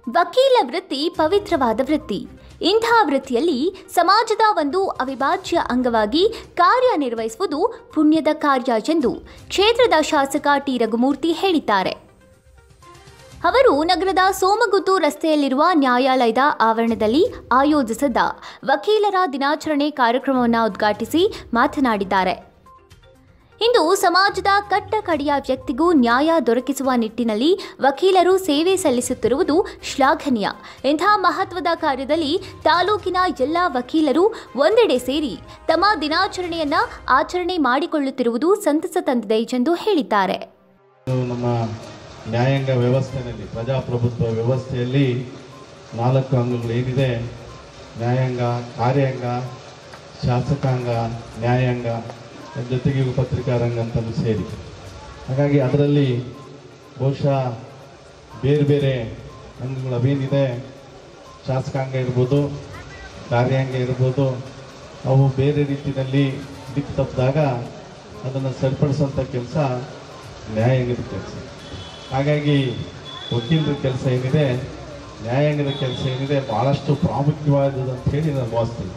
ವಕೀಲ ವೃತ್ತಿ ಪವಿತ್ರವಾದ ವೃತ್ತಿ ಇಂತಹ ವೃತ್ತಿಯಲ್ಲಿ ಸಮಾಜದ ಒಂದು ಅವಿಭಾಜ್ಯ ಅಂಗವಾಗಿ ಕಾರ್ಯನಿರ್ವಹಿಸುವುದು ಪುಣ್ಯದ ಕಾರ್ಯ ಎಂದು ಕ್ಷೇತ್ರದ ಶಾಸಕ ಟಿ ರಘುಮೂರ್ತಿ ಹೇಳಿದ್ದಾರೆ ಅವರು ನಗರದ ಸೋಮಗುತ್ತು ರಸ್ತೆಯಲ್ಲಿರುವ ನ್ಯಾಯಾಲಯದ ಆವರಣದಲ್ಲಿ ಆಯೋಜಿಸಿದ್ದ ವಕೀಲರ ದಿನಾಚರಣೆ ಕಾರ್ಯಕ್ರಮವನ್ನು ಉದ್ಘಾಟಿಸಿ ಮಾತನಾಡಿದ್ದಾರೆ ಇಂದು ಸಮಾಜದ ಕಟ್ಟ ಕಡೆಯ ವ್ಯಕ್ತಿಗೂ ನ್ಯಾಯ ದೊರಕಿಸುವ ನಿಟ್ಟಿನಲ್ಲಿ ವಕೀಲರು ಸೇವೆ ಸಲ್ಲಿಸುತ್ತಿರುವುದು ಶ್ಲಾಘನೀಯ ಇಂತಹ ಮಹತ್ವದ ಕಾರ್ಯದಲ್ಲಿ ತಾಲೂಕಿನ ಎಲ್ಲ ವಕೀಲರು ಒಂದೆಡೆ ಸೇರಿ ತಮ್ಮ ದಿನಾಚರಣೆಯನ್ನ ಆಚರಣೆ ಮಾಡಿಕೊಳ್ಳುತ್ತಿರುವುದು ಸಂತಸ ತಂದಿದೆ ಎಂದು ಹೇಳಿದ್ದಾರೆ ಇದು ನಮ್ಮ ನ್ಯಾಯಾಂಗ ವ್ಯವಸ್ಥೆಯಲ್ಲಿ ಪ್ರಜಾಪ್ರಭುತ್ವ ವ್ಯವಸ್ಥೆಯಲ್ಲಿ ನಾಲ್ಕು ಅಂಗಗಳು ಏನಿದೆ ನ್ಯಾಯಾಂಗ ಕಾರ್ಯಾಂಗ ಶಾಸಕಾಂಗ ನ್ಯಾಯಾಂಗ ಅದ್ರ ಜೊತೆಗೆ ಇವು ಪತ್ರಿಕಾ ರಂಗ ಅಂತಲೂ ಸೇರಿ ಹಾಗಾಗಿ ಅದರಲ್ಲಿ ಬಹುಶಃ ಬೇರೆ ಬೇರೆ ಅಂಗಗಳು ಅವೇನಿದೆ ಶಾಸಕಾಂಗ ಇರ್ಬೋದು ಕಾರ್ಯಾಂಗ ಇರ್ಬೋದು ಅವು ಬೇರೆ ರೀತಿಯಲ್ಲಿ ದಿಕ್ಕು ತಪ್ಪಿದಾಗ ಅದನ್ನು ಸರಿಪಡಿಸುವಂಥ ಕೆಲಸ ನ್ಯಾಯಾಂಗದ ಕೆಲಸ ಹಾಗಾಗಿ ವಕೀಲರ ಕೆಲಸ ಏನಿದೆ ನ್ಯಾಯಾಂಗದ ಕೆಲಸ ಏನಿದೆ ಭಾಳಷ್ಟು ಪ್ರಾಮುಖ್ಯವಾದದ್ದು ಅಂತ ಹೇಳಿ ನಾನು ಭಾವಿಸ್ತೀನಿ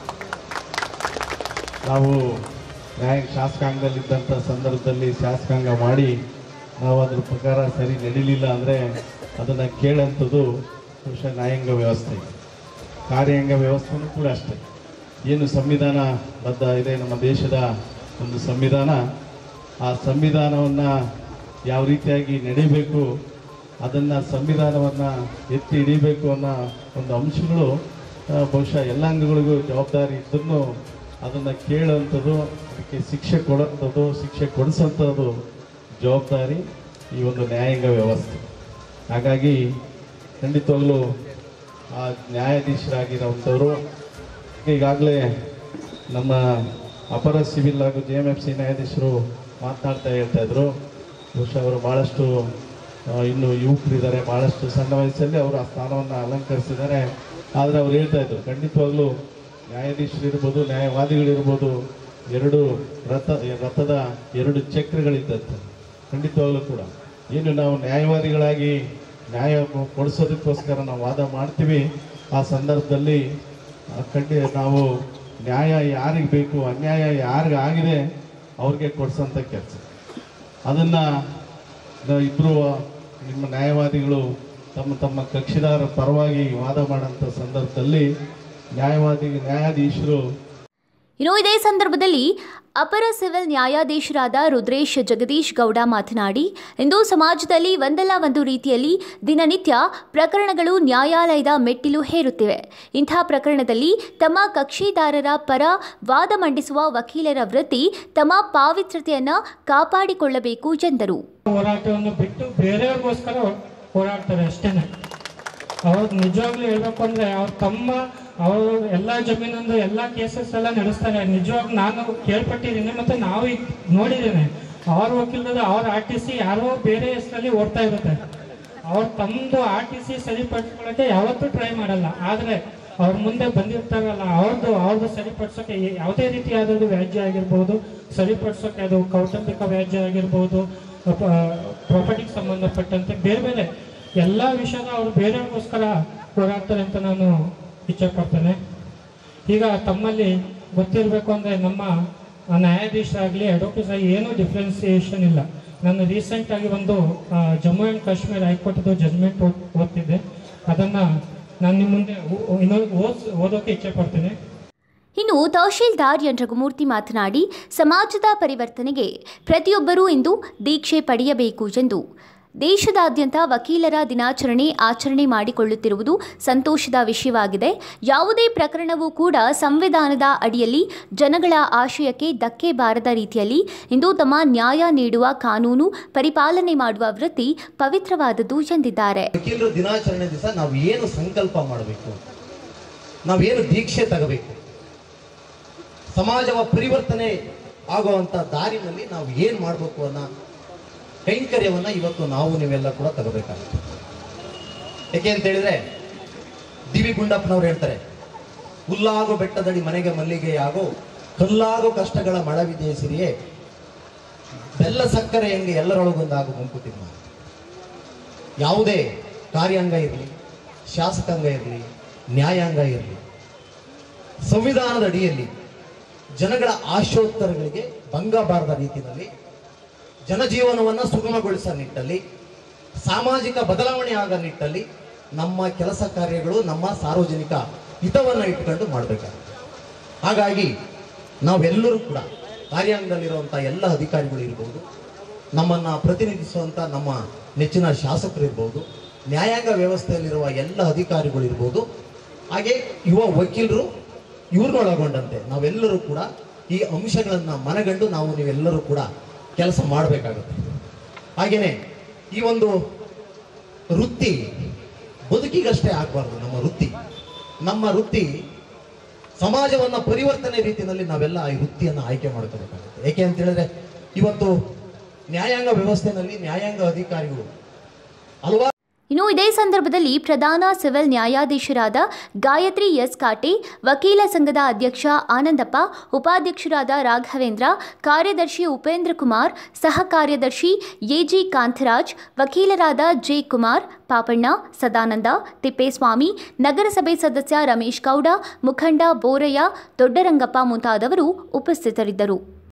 ನಾವು ನ್ಯಾಯಾಂಗ ಶಾಸಕಾಂಗದಲ್ಲಿದ್ದಂಥ ಸಂದರ್ಭದಲ್ಲಿ ಶಾಸಕಾಂಗ ಮಾಡಿ ನಾವು ಅದ್ರ ಪ್ರಕಾರ ಸರಿ ನಡೀಲಿಲ್ಲ ಅಂದರೆ ಅದನ್ನು ಕೇಳಂಥದ್ದು ಬಹುಶಃ ನ್ಯಾಯಾಂಗ ವ್ಯವಸ್ಥೆ ಕಾರ್ಯಾಂಗ ವ್ಯವಸ್ಥೆನೂ ಕೂಡ ಅಷ್ಟೇ ಏನು ಸಂವಿಧಾನ ಬದ್ಧ ಇದೆ ನಮ್ಮ ದೇಶದ ಒಂದು ಸಂವಿಧಾನ ಆ ಸಂವಿಧಾನವನ್ನು ಯಾವ ರೀತಿಯಾಗಿ ನಡಿಬೇಕು ಅದನ್ನು ಸಂವಿಧಾನವನ್ನು ಎತ್ತಿ ಹಿಡಿಬೇಕು ಅನ್ನೋ ಒಂದು ಅಂಶಗಳು ಆ, ಬಹುಶಃ ಎಲ್ಲ ಅಂಗಗಳಿಗೂ ಜವಾಬ್ದಾರಿ ಇದ್ರೂ ಅದನ್ನು ಕೇಳುವಂಥದ್ದು ಅದಕ್ಕೆ ಶಿಕ್ಷೆ ಕೊಡೋಂಥದ್ದು ಶಿಕ್ಷೆ ಕೊಡಿಸೋಂಥದ್ದು ಜವಾಬ್ದಾರಿ ಈ ಒಂದು ನ್ಯಾಯಾಂಗ ವ್ಯವಸ್ಥೆ ಹಾಗಾಗಿ ಖಂಡಿತವಾಗ್ಲೂ ಆ ನ್ಯಾಯಾಧೀಶರಾಗಿರೋಂಥವ್ರು ಈಗಾಗಲೇ ನಮ್ಮ ಅಪರ ಸಿವಿಲ್ ಹಾಗೂ ಜೆ ಎಮ್ ಎಫ್ ಸಿ ನ್ಯಾಯಾಧೀಶರು ಮಾತನಾಡ್ತಾ ಹೇಳ್ತಾ ಇದ್ರು ಬಹುಶಃ ಅವರು ಭಾಳಷ್ಟು ಆ, ಇನ್ನು ಯುವಕರಿದ್ದಾರೆ ಭಾಳಷ್ಟು ಸಣ್ಣ ವಯಸ್ಸಲ್ಲಿ ಅವರು ಆ ಸ್ಥಾನವನ್ನು ಅಲಂಕರಿಸಿದ್ದಾರೆ ಆದರೆ ಅವ್ರು ಹೇಳ್ತಾ ಇದ್ರು ಖಂಡಿತವಾಗ್ಲೂ ನ್ಯಾಯಾಧೀಶರಿರ್ಬೋದು ನ್ಯಾಯವಾದಿಗಳಿರ್ಬೋದು ಎರಡು ರಥ ರಥದ ಎರಡು ಚಕ್ರಗಳಿದ್ದಂತೆ ಖಂಡಿತವಾಗ್ಲೂ ಕೂಡ ಏನು ನಾವು ನ್ಯಾಯವಾದಿಗಳಾಗಿ ನ್ಯಾಯ ಕೊಡಿಸೋದಕ್ಕೋಸ್ಕರ ನಾವು ವಾದ ಮಾಡ್ತೀವಿ ಆ ಸಂದರ್ಭದಲ್ಲಿ ಆ, ಖಂಡಿ ನಾವು ನ್ಯಾಯ ಯಾರಿಗೆ ಬೇಕು ಅನ್ಯಾಯ ಯಾರಿಗೆ ಆಗಿದೆ ಅವ್ರಿಗೆ ಕೊಡಿಸೋಂಥ ಕೆಲಸ ಅದನ್ನು ಇಬ್ಬರು ನಿಮ್ಮ ನ್ಯಾಯವಾದಿಗಳು ತಮ್ಮ ತಮ್ಮ ಕಕ್ಷಿದಾರ ಪರವಾಗಿ ವಾದ ಮಾಡೋಂಥ ಸಂದರ್ಭದಲ್ಲಿ ನ್ಯಾಯವಾದಿ ನ್ಯಾಯಾಧೀಶರು ಇನ್ನು ಇದೇ ಸಂದರ್ಭದಲ್ಲಿ ಅಪರ ಸಿವಿಲ್ ನ್ಯಾಯಾಧೀಶರಾದ ರುದ್ರೇಶ್ ಜಗದೀಶ್ ಗೌಡ ಮಾತನಾಡಿ ಇಂದು ಸಮಾಜದಲ್ಲಿ ಒಂದಲ್ಲ ಒಂದು ರೀತಿಯಲ್ಲಿ ದಿನನಿತ್ಯ ಪ್ರಕರಣಗಳು ನ್ಯಾಯಾಲಯದ ಮೆಟ್ಟಿಲು ಹೇರುತ್ತಿವೆ ಇಂಥ ಪ್ರಕರಣದಲ್ಲಿ ತಮ್ಮ ಕಕ್ಷಿದಾರರ ಪರ ವಾದ ಮಂಡಿಸುವ ವಕೀಲರ ವೃತ್ತಿ ತಮ್ಮ ಪಾವಿತ್ರ್ಯತೆಯನ್ನು ಕಾಪಾಡಿಕೊಳ್ಳಬೇಕು ಎಂದರು ಹೋರಾಟವನ್ನು ಬಿಟ್ಟು ಬೇರೆಯವ್ರಿಗೋಸ್ಕರ ಹೋರಾಡ್ತಾರೆ ಅಷ್ಟೇನೆ ಅವ್ರು ನಿಜವಾಗ್ಲೂ ಹೇಳ್ಬೇಕು ಅಂದ್ರೆ ಅವ್ರು ತಮ್ಮ ಅವರು ಎಲ್ಲ ಜಮೀನಂದು ಎಲ್ಲ ಕೇಸಸ್ ಎಲ್ಲ ನಡೆಸ್ತಾರೆ ನಿಜವಾಗ್ ನಾನು ಕೇಳ್ಪಟ್ಟಿದ್ದೀನಿ ಮತ್ತೆ ನಾವು ಈಗ ನೋಡಿದ್ದೇನೆ ಅವ್ರ ವಕೀಲದ ಅವ್ರ ಆರ್ ಟಿ ಸಿ ಯಾರೋ ಬೇರೆ ಹೆಸರಲ್ಲಿ ಓಡ್ತಾ ಇರುತ್ತೆ ಅವ್ರು ತಮ್ಮದು ಆರ್ ಟಿ ಸಿ ಸರಿಪಡಿಸ್ಕೊಳ್ಳೋಕೆ ಯಾವತ್ತೂ ಟ್ರೈ ಮಾಡಲ್ಲ ಆದರೆ ಅವ್ರ ಮುಂದೆ ಬಂದಿರ್ತಾರಲ್ಲ ಅವ್ರದ್ದು ಅವ್ರದ್ದು ಸರಿಪಡಿಸೋಕೆ ಯಾವುದೇ ರೀತಿಯಾದದ್ದು ವ್ಯಾಜ್ಯ ಆಗಿರ್ಬೋದು ಸರಿಪಡಿಸೋಕೆ ಅದು ಕೌಟುಂಬಿಕ ವ್ಯಾಜ್ಯ ಆಗಿರ್ಬೋದು ಪ್ರಾಪರ್ಟಿಗೆ ಸಂಬಂಧಪಟ್ಟಂತೆ ಬೇರೆ ಬೇರೆ ಎಲ್ಲ ವಿಷಯನ ಅವರು ಬೇರೆಯವ್ರಿಗೋಸ್ಕರ ಹೋರಾಡ್ತಾರೆ ಅಂತ ನಾನು ಇಚ್ಛೆಪಡ್ತೇನೆ ಈಗ ತಮ್ಮಲ್ಲಿ ಗೊತ್ತಿರಬೇಕು ಅಂದರೆ ನಮ್ಮ ನ್ಯಾಯಾಧೀಶರಾಗಲಿ ಅಡ್ವೊಕೇಟ್ಸ್ ಆಗಲಿ ಏನೂ ಡಿಫ್ರೆನ್ಸಿಯೇಷನ್ ಇಲ್ಲ ನಾನು ರೀಸೆಂಟಾಗಿ ಒಂದು ಆ, ಜಮ್ಮು ಆ್ಯಂಡ್ ಕಾಶ್ಮೀರ್ ಹೈಕೋರ್ಟ್ದು ಜಜ್ಮೆಂಟ್ ಓದ್ತಿದ್ದೆ ಅದನ್ನು ನಾನು ನಿಮ್ಮ ಮುಂದೆ ಓ- ಇನ್ನೊಂದು ಓದ್ ಓದೋಕೆ ಇಚ್ಛೆ ಪಡ್ತೇನೆ ಇನ್ನು ತಹಶೀಲ್ದಾರ್ ಎನ್ ರಘುಮೂರ್ತಿ ಮಾತನಾಡಿ ಸಮಾಜದ ಪರಿವರ್ತನೆಗೆ ಪ್ರತಿಯೊಬ್ಬರೂ ಇಂದು ದೀಕ್ಷೆ ಪಡೆಯಬೇಕು ಎಂದು ದೇಶದಾದ್ಯಂತ ವಕೀಲರ ದಿನಾಚರಣೆ ಆಚರಣೆ ಮಾಡಿಕೊಳ್ಳುತ್ತಿರುವುದು ಸಂತೋಷದ ವಿಷಯವಾಗಿದೆ ಯಾವುದೇ ಪ್ರಕರಣವೂ ಕೂಡ ಸಂವಿಧಾನದ ಅಡಿಯಲ್ಲಿ ಜನಗಳ ಆಶಯಕ್ಕೆ ಧಕ್ಕೆ ಬಾರದ ರೀತಿಯಲ್ಲಿ ಇಂದು ತಮ್ಮ ನ್ಯಾಯ ನೀಡುವ ಕಾನೂನು ಪರಿಪಾಲನೆ ಮಾಡುವ ವೃತ್ತಿ ಪವಿತ್ರವಾದದ್ದು ಎಂದಿದ್ದಾರೆ ವಕೀಲರು ದಿನಾಚರಣೆ ದಿವಸ ನಾವು ಏನು ಸಂಕಲ್ಪ ಮಾಡಬೇಕು ನಾವೇನು ದೀಕ್ಷೆ ತಗಬೇಕು ಸಮಾಜವ ಪರಿವರ್ತನೆ ಆಗುವಂತ ದಾರಿನಲ್ಲಿ ನಾವು ಏನು ಮಾಡಬೇಕು ಅನ್ನೋ ಕೈಂಕರ್ಯವನ್ನ ಇವತ್ತು ನಾವು ನೀವೆಲ್ಲ ಕೂಡ ತಗೋಬೇಕಾಗುತ್ತೆ ಯಾಕೆ ಅಂತ ಹೇಳಿದ್ರೆ ಡಿ ವಿ ಗುಂಡಪ್ಪನವ್ರು ಹೇಳ್ತಾರೆ ಹುಲ್ಲಾಗೋ ಬೆಟ್ಟದಡಿ ಮನೆಗೆ ಮಲ್ಲಿಗೆಯಾಗೋ ಕಲ್ಲಾಗೋ ಕಷ್ಟಗಳ ಮಳವಿದೆ ಸಿರಿಯೇ ಬೆಲ್ಲ ಸಕ್ಕರೆ ಹೆಂಗೆ ಎಲ್ಲರೊಳಗೊಂದಾಗೋ ಮುಂಕುತಿಮ್ಮ ಯಾವುದೇ ಕಾರ್ಯಾಂಗ ಇರಲಿ ಶಾಸಕಾಂಗ ಇರಲಿ ನ್ಯಾಯಾಂಗ ಇರಲಿ ಸಂವಿಧಾನದ ಅಡಿಯಲ್ಲಿ ಜನಗಳ ಆಶೋತ್ತರಗಳಿಗೆ ಭಂಗ ಬಾರದ ರೀತಿಯಲ್ಲಿ ಜನಜೀವನವನ್ನು ಸುಗಮಗೊಳಿಸೋ ನಿಟ್ಟಲ್ಲಿ ಸಾಮಾಜಿಕ ಬದಲಾವಣೆ ಆಗ ನಿಟ್ಟಲ್ಲಿ ನಮ್ಮ ಕೆಲಸ ಕಾರ್ಯಗಳು ನಮ್ಮ ಸಾರ್ವಜನಿಕ ಹಿತವನ್ನು ಇಟ್ಕೊಂಡು ಮಾಡಬೇಕಾಗುತ್ತೆ ಹಾಗಾಗಿ ನಾವೆಲ್ಲರೂ ಕೂಡ ಕಾರ್ಯಾಂಗದಲ್ಲಿರುವಂಥ ಎಲ್ಲ ಅಧಿಕಾರಿಗಳು ಇರ್ಬೋದು ನಮ್ಮನ್ನು ಪ್ರತಿನಿಧಿಸುವಂಥ ನಮ್ಮ ನೆಚ್ಚಿನ ಶಾಸಕರು ಇರ್ಬೋದು ನ್ಯಾಯಾಂಗ ವ್ಯವಸ್ಥೆಯಲ್ಲಿರುವ ಎಲ್ಲ ಅಧಿಕಾರಿಗಳು ಇರ್ಬೋದು ಹಾಗೆ ಯುವ ವಕೀಲರು ಇವ್ರನ್ನೊಳಗೊಂಡಂತೆ ನಾವೆಲ್ಲರೂ ಕೂಡ ಈ ಅಂಶಗಳನ್ನು ಮನಗಂಡು ನಾವು ನೀವೆಲ್ಲರೂ ಕೂಡ ಕೆಲಸ ಮಾಡಬೇಕಾಗುತ್ತೆ ಹಾಗೆಯೇ ಈ ಒಂದು ವೃತ್ತಿ ಬದುಕಿಗಷ್ಟೇ ಆಗಬಾರ್ದು ನಮ್ಮ ವೃತ್ತಿ ನಮ್ಮ ವೃತ್ತಿ ಸಮಾಜವನ್ನ ಪರಿವರ್ತನೆ ರೀತಿಯಲ್ಲಿ ನಾವೆಲ್ಲ ಈ ವೃತ್ತಿಯನ್ನು ಆಯ್ಕೆ ಮಾಡ್ಕೋಬೇಕಾಗುತ್ತೆ ಏಕೆ ಅಂತ ಹೇಳಿದ್ರೆ ಇವತ್ತು ನ್ಯಾಯಾಂಗ ವ್ಯವಸ್ಥೆಯಲ್ಲಿ ನ್ಯಾಯಾಂಗ ಅಧಿಕಾರಿಗಳು ಹಲವಾರು ಇನ್ನು ಇದೇ ಸಂದರ್ಭದಲ್ಲಿ ಪ್ರಧಾನ ಸಿವಿಲ್ ನ್ಯಾಯಾಧೀಶರಾದ ಗಾಯತ್ರಿ ಎಸ್ ಕಾಟೆ ವಕೀಲ ಸಂಘದ ಅಧ್ಯಕ್ಷ ಆನಂದಪ್ಪ ಉಪಾಧ್ಯಕ್ಷರಾದ ರಾಘವೇಂದ್ರ ಕಾರ್ಯದರ್ಶಿ ಉಪೇಂದ್ರ ಕುಮಾರ್ ಸಹ ಕಾರ್ಯದರ್ಶಿ ಎಜಿ ಕಾಂತರಾಜ್ ವಕೀಲರಾದ ಜೆ ಕುಮಾರ್ ಪಾಪಣ್ಣ ಸದಾನಂದ ತಿಪ್ಪೇಸ್ವಾಮಿ ನಗರಸಭೆ ಸದಸ್ಯ ರಮೇಶ್ ಗೌಡ ಮುಖಂಡ ಬೋರಯ್ಯ ದೊಡ್ಡರಂಗಪ್ಪ ಮುಂತಾದವರು ಉಪಸ್ಥಿತರಿದ್ದರು